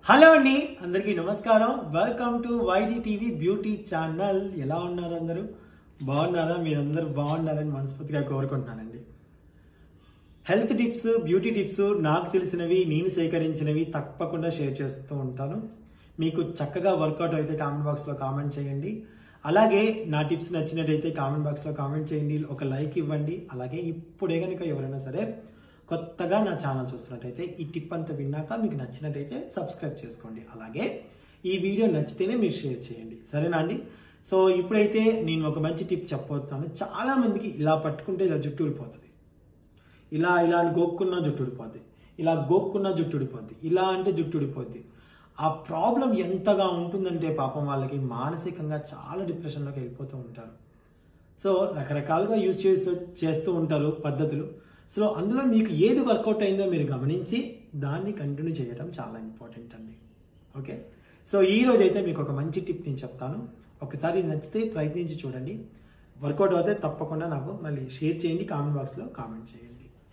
hello అండి అందరికీ నమస్కారం welcome to YD TV beauty channel ఎలా ఉన్నారు అందరూ బాగున్నారా మీరందరూ బాగున్నారని మనస్ఫూర్తిగా కోరుకుంటున్నానండి హెల్త్ టిప్స్ బ్యూటీ టిప్స్ నాకు తెలిసినవి నేను సేకరించినవి తప్పకుండా షేర్ చేస్తూ ఉంటాను మీకు చక్కగా వర్కౌట్ అయితే కామెంట్ బాక్స్లో కామెంట్ చేయండి అలాగే నా టిప్స్ నచ్చినట్టయితే కామెంట్ బాక్స్లో కామెంట్ చేయండి ఒక లైక్ ఇవ్వండి అలాగే ఇప్పుడే కనుక ఎవరైనా సరే కొత్తగా నా ఛానల్ చూస్తున్నట్టయితే ఈ టిప్ అంతా విన్నాక మీకు నచ్చినట్టయితే సబ్స్క్రైబ్ చేసుకోండి అలాగే ఈ వీడియో నచ్చితేనే మీరు షేర్ చేయండి సరేనా అండి సో ఇప్పుడైతే నేను ఒక మంచి టిప్ చెప్పబోతున్నాను చాలా మందికి ఇలా పట్టుకుంటే ఇలా జుట్టు ఊడిపోతుంది ఇలా ఇలా అని గోక్కున్న జుట్టు ఊడిపోద్ది ఇలా గోక్కున్న జుట్టు ఊడిపోద్ది ఇలా అంటే జుట్టు ఊడిపోద్ది ఆ ప్రాబ్లం ఎంతగా ఉంటుందంటే పాపం వాళ్ళకి మానసికంగా చాలా డిప్రెషన్లోకి వెళ్ళిపోతూ ఉంటారు సో రకరకాలుగా యూజ్ చేస్తూ చేస్తూ ఉంటారు పద్ధతులు సో అందులో మీకు ఏది వర్కౌట్ అయిందో మీరు గమనించి దాన్ని కంటిన్యూ చేయడం చాలా ఇంపార్టెంట్ అండి ఓకే సో ఈ రోజు అయితే మీకు ఒక మంచి టిప్ నేను చెప్తాను ఒకసారి నచ్చితే ప్రయత్నించి చూడండి వర్కౌట్ అవుతే తప్పకుండా నాకు మళ్ళీ షేర్ చేయండి కామెంట్ బాక్స్లో కామెంట్ చేయండి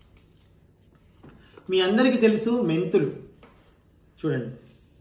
మీ అందరికీ తెలుసు మెంతులు చూడండి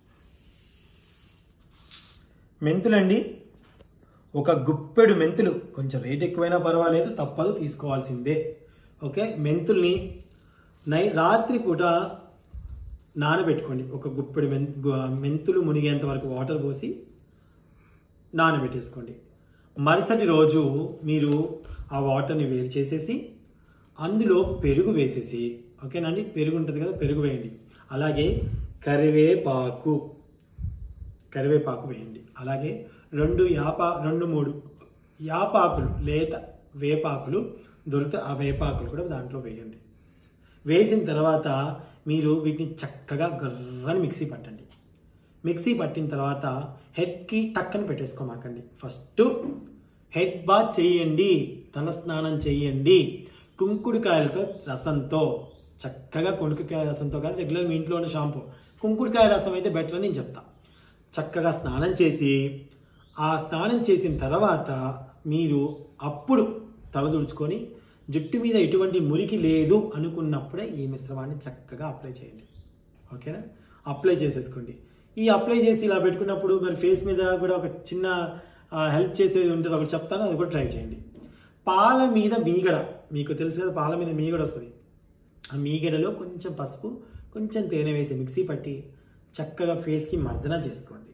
మెంతులండి ఒక గుప్పెడు మెంతులు కొంచెం రేట్ ఎక్కువైనా పర్వాలేదు తప్పదు తీసుకోవాల్సిందే ఓకే మెంతుల్ని నై రాత్రి పూట నానబెట్టుకోండి ఒక గుప్పెడు మెన్ గు- మెంతులు మునిగేంత వరకు వాటర్ పోసి నానబెట్టేసుకోండి మరుసటి రోజు మీరు ఆ వాటర్ని వేరు చేసేసి అందులో పెరుగు వేసేసి ఓకేనండి పెరుగు ఉంటుంది కదా పెరుగు వేయండి అలాగే కరివేపాకు కరివేపాకు వేయండి అలాగే రెండు యాపా రెండు మూడు యాపాకులు లేత వేపాకులు దొరికితే ఆ వేపాకులు కూడా దాంట్లో వేయండి వేసిన తర్వాత మీరు వీటిని చక్కగా గర్రని మిక్సీ పట్టండి మిక్సీ పట్టిన తర్వాత హెడ్కి టక్కన పెట్టేసుకోమాకండి ఫస్ట్ హెడ్ బాత్ చేయండి తల స్నానం చేయండి కుంకుడుకాయలతో రసంతో చక్కగా కుంకుడుకాయ రసంతో కానీ రెగ్యులర్ మీ ఇంట్లో ఉన్న షాంపూ కుంకుడుకాయ రసం అయితే బెటర్ అని నేను చెప్తా చక్కగా స్నానం చేసి ఆ స్నానం చేసిన తర్వాత మీరు అప్పుడు తలదుడుచుకొని జుట్టు మీద ఎటువంటి మురికి లేదు అనుకున్నప్పుడే ఈ మిశ్రమాన్ని చక్కగా అప్లై చేయండి ఓకేనా అప్లై చేసేసుకోండి ఈ అప్లై చేసి ఇలా పెట్టుకున్నప్పుడు మరి ఫేస్ మీద కూడా ఒక చిన్న హెల్ప్ చేసేది ఉంటుంది ఒకటి చెప్తాను అది కూడా ట్రై చేయండి పాల మీద మీగడ మీకు తెలుసు కదా పాల మీద మీగడ వస్తుంది ఆ మీగడలో కొంచెం పసుపు కొంచెం తేనె వేసి మిక్సీ పట్టి చక్కగా ఫేస్కి మర్దన చేసుకోండి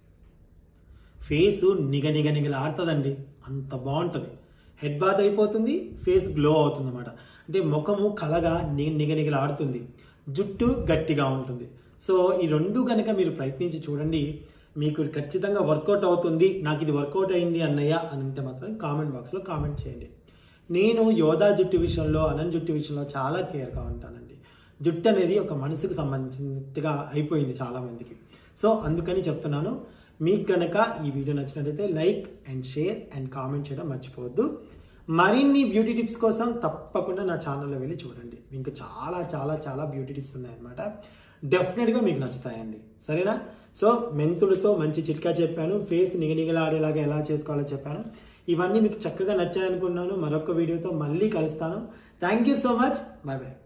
ఫేస్ నిగ నిగ నిగలాడుతుందండి అంత బాగుంటుంది హెడ్ బాత్ అయిపోతుంది ఫేస్ గ్లో అవుతుంది అనమాట అంటే ముఖము కలగా నిగ నిగ నిగలాడుతుంది జుట్టు గట్టిగా ఉంటుంది సో ఈ రెండు కనుక మీరు ప్రయత్నించి చూడండి మీకు ఖచ్చితంగా వర్కౌట్ అవుతుంది నాకు ఇది వర్కౌట్ అయింది అన్నయ్య అని అంటే మాత్రం కామెంట్ బాక్స్లో కామెంట్ చేయండి నేను యోధా జుట్టు విషయంలో అనంత్ జుట్టు విషయంలో చాలా కేర్గా ఉంటానండి జుట్టు అనేది ఒక మనసుకు సంబంధించినట్టుగా అయిపోయింది చాలా మందికి సో అందుకని చెప్తున్నాను మీకు కనుక ఈ వీడియో నచ్చినట్లయితే like and share and comment చేయడం మర్చిపోవద్దు మరిన్ని బ్యూటీ టిప్స్ కోసం తప్పకుండా నా ఛానల్లో వెళ్ళి చూడండి ఇంకా చాలా చాలా చాలా బ్యూటీ టిప్స్ ఉన్నాయన్నమాట డెఫినెట్గా మీకు నచ్చుతాయండి సరేనా సో మెంతులతో మంచి చిట్కా చెప్పాను ఫేస్ నిగనిగలాడేలాగా ఎలా చేసుకోవాలో చెప్పాను ఇవన్నీ మీకు చక్కగా నచ్చాయనుకున్నాను మరొక వీడియోతో మళ్ళీ కలుస్తాను thank you so much bye bye